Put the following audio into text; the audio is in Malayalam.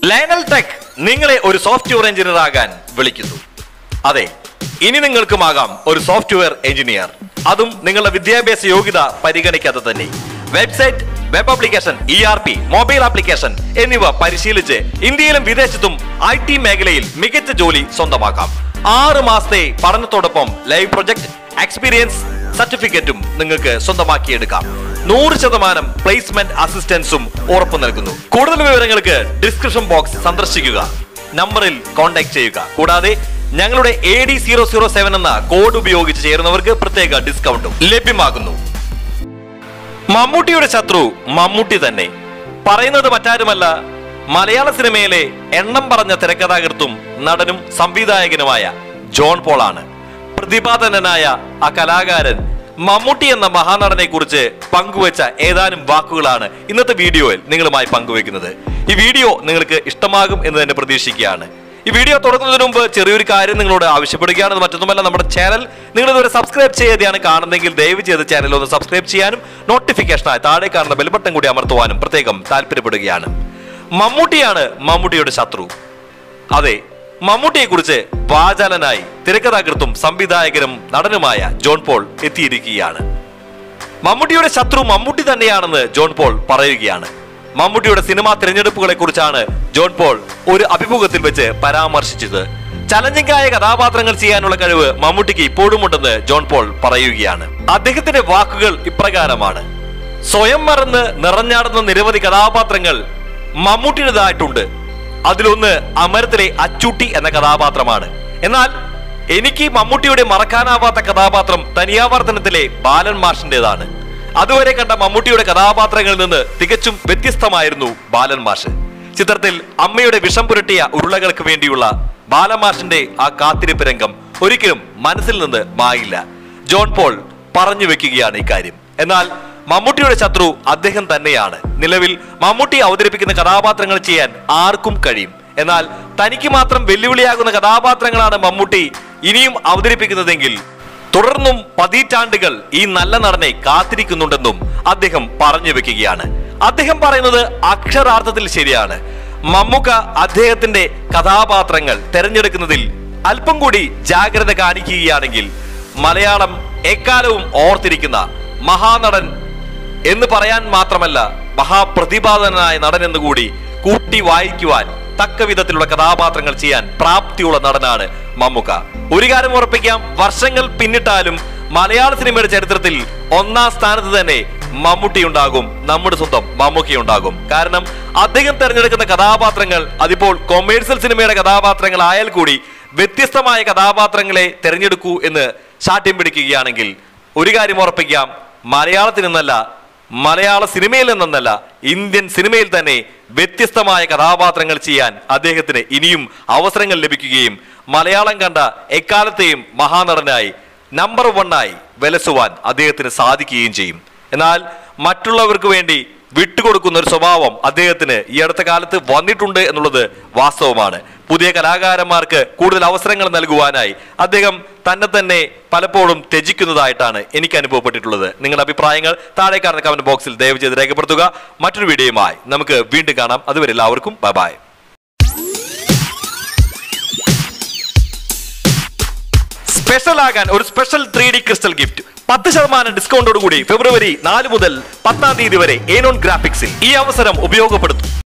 ലയനൽ ടെക് നിങ്ങളെ ഒരു സോഫ്റ്റ്വെയർ എഞ്ചിനീയർ ആകാൻ വിളിക്കുന്നു അതെ ഇനി നിങ്ങൾക്കുമാകാം ഒരു സോഫ്റ്റ്വെയർ എഞ്ചിനീയർ അതും നിങ്ങളുടെ വിദ്യാഭ്യാസ യോഗ്യത പരിഗണിക്കാതെ തന്നെ website web application E R P mobile application എന്നിവ പരിശീലിച്ച് ഇന്ത്യയിലും വിദേശത്തും ഐ ടി മേഖലയിൽ മികച്ച ജോലി സ്വന്തമാക്കാം ആറ് മാസത്തെ പഠനത്തോടൊപ്പം ലൈവ് പ്രൊജക്ട് എക്സ്പീരിയൻസ് സർട്ടിഫിക്കറ്റും നിങ്ങൾക്ക് സ്വന്തമാക്കിയെടുക്കാം നൂറ് ശതമാനം പ്ലേസ്മെന്റ് അസിസ്റ്റൻസും ഉറപ്പു നൽകുന്നു കൂടുതൽ വിവരങ്ങൾക്ക് ഡിസ്ക്രിപ്ഷൻ ബോക്സ് സന്ദർശിക്കുക നമ്പറിൽ കോൺടാക്ട് ചെയ്യുക കൂടാതെ ഞങ്ങളുടെ A D zero zero seven എന്ന കോഡ് ഉപയോഗിച്ച് ചേരുന്നവർക്ക് പ്രത്യേക ഡിസ്കൗണ്ടും ലഭ്യമാകുന്നു മമ്മൂട്ടിയുടെ ശത്രു മമ്മൂട്ടി തന്നെ പറയുന്നത് മറ്റാരുമല്ല മലയാള സിനിമയിലെ എണ്ണം പറഞ്ഞ തിരക്കഥാകൃത്തും നടനും സംവിധായകനുമായ ജോൺ പോളാണ് പ്രതിപാദനനായ ആ കലാകാരൻ മമ്മൂട്ടി എന്ന മഹാനടനെ കുറിച്ച് പങ്കുവച്ച ഏതാനും വാക്കുകളാണ് ഇന്നത്തെ വീഡിയോയിൽ നിങ്ങളുമായി പങ്കുവെക്കുന്നത് ഈ വീഡിയോ നിങ്ങൾക്ക് ഇഷ്ടമാകും എന്ന് തന്നെ പ്രതീക്ഷിക്കുകയാണ് ഈ വീഡിയോ തുടങ്ങുന്നതിന് മുമ്പ് ചെറിയൊരു കാര്യം നിങ്ങളോട് ആവശ്യപ്പെടുകയാണ് അത് മറ്റൊന്നുമല്ല നമ്മുടെ ചാനൽ നിങ്ങൾ ഇതുവരെ സബ്സ്ക്രൈബ് ചെയ്യാതെയാണ് കാണുന്നതെങ്കിൽ ദയവ് ചെയ്ത് ചാനൽ ഒന്ന് സബ്സ്ക്രൈബ് ചെയ്യാനും നോട്ടിഫിക്കേഷനായി താഴെ കാണുന്ന ബെൽ ബട്ടൺ കൂടി അമർത്തുവാനും പ്രത്യേകം താല്പര്യപ്പെടുകയാണ് മമ്മൂട്ടിയാണ് മമ്മൂട്ടിയുടെ ശത്രു അതെ മമ്മൂട്ടിയെ കുറിച്ച് വാചാലനായി തിരക്കഥാകൃത്തും സംവിധായകനും നടനുമായ ജോൺ പോൾ എത്തിയിരിക്കുകയാണ് മമ്മൂട്ടിയുടെ ശത്രു മമ്മൂട്ടി തന്നെയാണെന്ന് ജോൺ പോൾ പറയുകയാണ് മമ്മൂട്ടിയുടെ സിനിമാ തിരഞ്ഞെടുപ്പുകളെ കുറിച്ചാണ് ജോൺ പോൾ ഒരു അഭിമുഖത്തിൽ വെച്ച് പരാമർശിച്ചത് ചലഞ്ചിംഗ് ആയ കഥാപാത്രങ്ങൾ ചെയ്യാനുള്ള കഴിവ് മമ്മൂട്ടിക്ക് ഇപ്പോഴും ഉണ്ടെന്ന് ജോൺ പോൾ പറയുകയാണ് അദ്ദേഹത്തിന്റെ വാക്കുകൾ ഇപ്രകാരമാണ് സ്വയം മറന്ന് നിറഞ്ഞാടുന്ന നിരവധി കഥാപാത്രങ്ങൾ മമ്മൂട്ടിയുടേതായിട്ടുണ്ട് അതിലൊന്ന് അമരത്തിലെ അച്ചൂട്ടി എന്ന കഥാപാത്രമാണ് എന്നാൽ എനിക്ക് മമ്മൂട്ടിയുടെ മറക്കാനാവാത്ത കഥാപാത്രം തനിയാവർത്തനത്തിലെ ബാലൻ മാഷിന്റേതാണ് അതുവരെ കണ്ട മമ്മൂട്ടിയുടെ കഥാപാത്രങ്ങളിൽ നിന്ന് തികച്ചും വ്യത്യസ്തമായിരുന്നു ബാലൻ മാഷ് ചിത്രത്തിൽ അമ്മയുടെ വിഷം പുരട്ടിയ ഉരുളകൾക്ക് വേണ്ടിയുള്ള ബാലമാഷിന്റെ ആ കാത്തിരിപ്പ് രംഗം ഒരിക്കലും മനസ്സിൽ നിന്ന് മായില്ല ജോൺ പോൾ പറഞ്ഞു വെക്കുകയാണ് ഇക്കാര്യം എന്നാൽ മമ്മൂട്ടിയുടെ ശത്രു അദ്ദേഹം തന്നെയാണ് നിലവിൽ മമ്മൂട്ടി അവതരിപ്പിക്കുന്ന കഥാപാത്രങ്ങൾ ചെയ്യാൻ ആർക്കും കഴിയും എന്നാൽ തനിക്ക് മാത്രം വെല്ലുവിളിയാകുന്ന കഥാപാത്രങ്ങളാണ് മമ്മൂട്ടി ഇനിയും അവതരിപ്പിക്കുന്നതെങ്കിൽ തുടർന്നും പതിറ്റാണ്ടുകൾ ഈ നല്ല നടനെ കാത്തിരിക്കുന്നുണ്ടെന്നും അദ്ദേഹം പറഞ്ഞു വെക്കുകയാണ് അദ്ദേഹം പറയുന്നത് അക്ഷരാർത്ഥത്തിൽ ശരിയാണ് മമ്മൂക്ക അദ്ദേഹത്തിന്റെ കഥാപാത്രങ്ങൾ തെരഞ്ഞെടുക്കുന്നതിൽ അല്പം കൂടി ജാഗ്രത കാണിക്കുകയാണെങ്കിൽ മലയാളം എക്കാലവും ഓർത്തിരിക്കുന്ന മഹാനടൻ എന്ന് പറയാൻ മാത്രമല്ല മഹാപ്രതിപാദനായ നടൻ എന്നുകൂടി കൂട്ടി വായിക്കുവാൻ തക്ക വിധത്തിലുള്ള കഥാപാത്രങ്ങൾ ചെയ്യാൻ പ്രാപ്തിയുള്ള നടനാണ് മമ്മൂക്ക ഒരു കാര്യം ഉറപ്പിക്കാം വർഷങ്ങൾ പിന്നിട്ടാലും മലയാള സിനിമയുടെ ചരിത്രത്തിൽ ഒന്നാം സ്ഥാനത്ത് തന്നെ മമ്മൂട്ടി ഉണ്ടാകും നമ്മുടെ സ്വന്തം മമ്മൂക്കി ഉണ്ടാകും കാരണം അദ്ദേഹം തിരഞ്ഞെടുക്കുന്ന കഥാപാത്രങ്ങൾ അതിപ്പോൾ കൊമേഴ്സ്യൽ സിനിമയുടെ കഥാപാത്രങ്ങൾ ആയാൽ കൂടി വ്യത്യസ്തമായ കഥാപാത്രങ്ങളെ തിരഞ്ഞെടുക്കൂ എന്ന് ശാഠ്യം പിടിക്കുകയാണെങ്കിൽ ഒരു കാര്യം ഉറപ്പിക്കാം മലയാളത്തിൽ നിന്നല്ല മലയാള സിനിമയിൽ നിന്നല്ല ഇന്ത്യൻ സിനിമയിൽ തന്നെ വ്യത്യസ്തമായ കഥാപാത്രങ്ങൾ ചെയ്യാൻ അദ്ദേഹത്തിന് ഇനിയും അവസരങ്ങൾ ലഭിക്കുകയും മലയാളം കണ്ട എക്കാലത്തെയും മഹാനടനായി നമ്പർ വണ്ണായി വിലസുവാൻ അദ്ദേഹത്തിന് സാധിക്കുകയും ചെയ്യും എന്നാൽ മറ്റുള്ളവർക്ക് വേണ്ടി വിട്ടുകൊടുക്കുന്ന ഒരു സ്വഭാവം അദ്ദേഹത്തിന് ഈ അടുത്ത കാലത്ത് വന്നിട്ടുണ്ട് എന്നുള്ളത് വാസ്തവമാണ് പുതിയ കലാകാരന്മാർക്ക് കൂടുതൽ അവസരങ്ങൾ നൽകുവാനായി അദ്ദേഹം തന്നെ തന്നെ പലപ്പോഴും ത്യജിക്കുന്നതായിട്ടാണ് എനിക്ക് അനുഭവപ്പെട്ടിട്ടുള്ളത് നിങ്ങളുടെ അഭിപ്രായങ്ങൾ താഴെ കാണുന്ന കമന്റ് ബോക്സിൽ ദയവ് ചെയ്ത് രേഖപ്പെടുത്തുക മറ്റൊരു വീഡിയോയുമായി നമുക്ക് വീണ്ടും കാണാം അതുവരെ എല്ലാവർക്കും ബൈ ബൈ സ്പെഷ്യൽ ആകാൻ ഒരു special three D crystal gift പത്ത് ശതമാനം ഡിസ്കൗണ്ടോട് കൂടി ഫെബ്രുവരി നാല് മുതൽ പത്താം തീയതി വരെ ഏനോൺ ഗ്രാഫിക്സിൽ ഈ അവസരം ഉപയോഗപ്പെടുത്തും